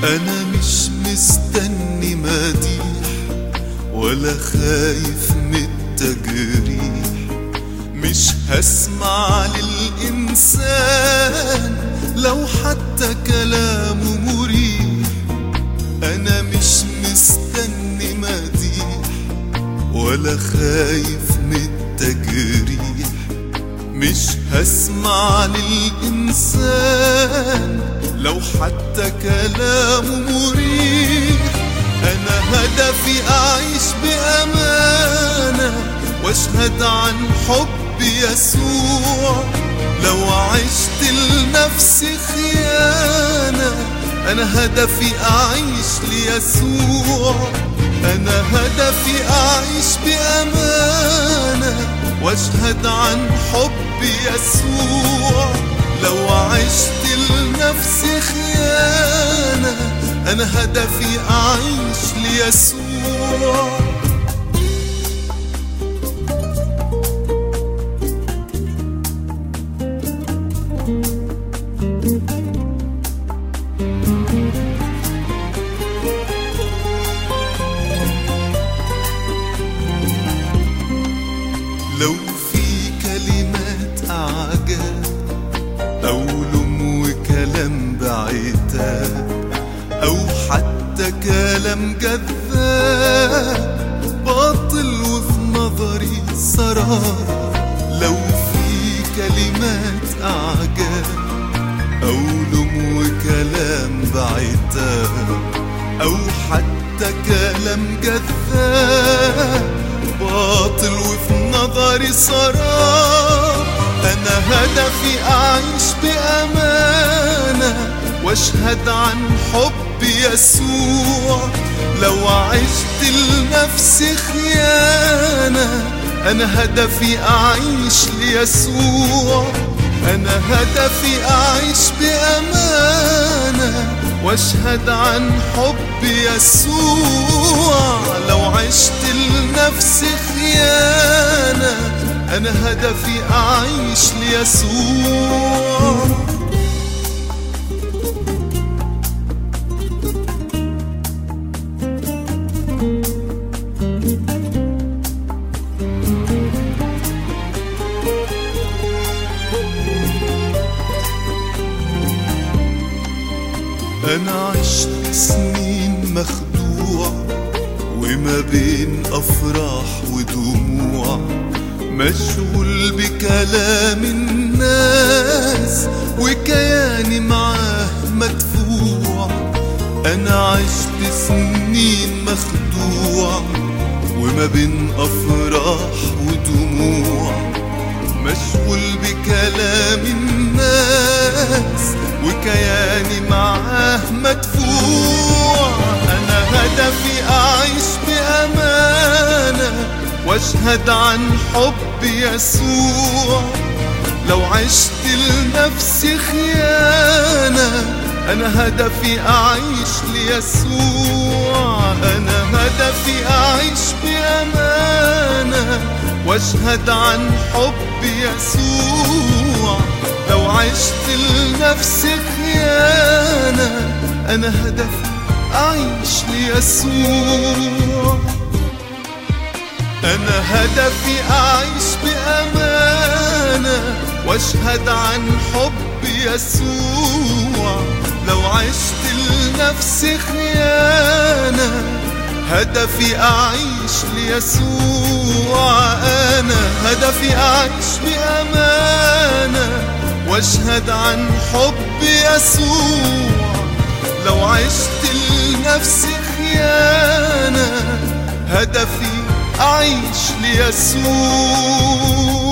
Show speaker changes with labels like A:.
A: أنا مش مستني مديح ولا خايف من التجريح مش هسمع للإنسان لو حتى كلامه مريح أنا مش مستني مديح ولا خايف من التجريح مش هسمع للإنسان لو حتى كلامه مريح أنا هدفي أعيش بأمانة واشهد عن حب يسوع لو عشت لنفسي خيانة أنا هدفي أعيش ليسوع أنا هدفي أعيش بأمانة واشهد عن حب يسوع لو عشت لنفسي خيانة أنا هدفي أعيش ليسوع لو في كلمات أعجاب أو لوم وكلام بعتاب أو حتى كلام جذاب باطل وفي نظري سراب لو في كلمات أعجاب أو لوم وكلام بعتاب أو حتى كلام جذاب باطل وفي نظري سراب أنا هدفي أعيش بأمانة واشهد عن حب يسوع لو عشت لنفسي خيانة أنا هدفي أعيش ليسوع أنا هدفي أعيش بأمانة واشهد عن حب يسوع لو عشت لنفسي خيانة أنا هدفي أعيش ليسوع أنا عشت سنين مخدوع وما بين أفراح ودموع مشغول بكلام الناس وكياني معاه مدفوع أنا عشت سنين مخدوع وما بين أفراح ودموع مشغول بكلام الناس وكياني معاه مدفوع أنا هدفي أعيش بأمانة واشهد عن حب يسوع لو عشت لنفسي خيانة أنا هدفي أعيش ليسوع أنا هدفي أعيش بأمانة واشهد عن حب يسوع لو عشت لنفسي خيانة أنا هدفي أعيش ليسوع أنا هدفي أعيش بأمانة واشهد عن حب يسوع لو عشت لنفسي خيانة هدفي أعيش ليسوع أنا هدفي أعيش بأمانة واشهد عن حب يسوع لو عشت لنفسي خيانة هدفي أعيش ليسوع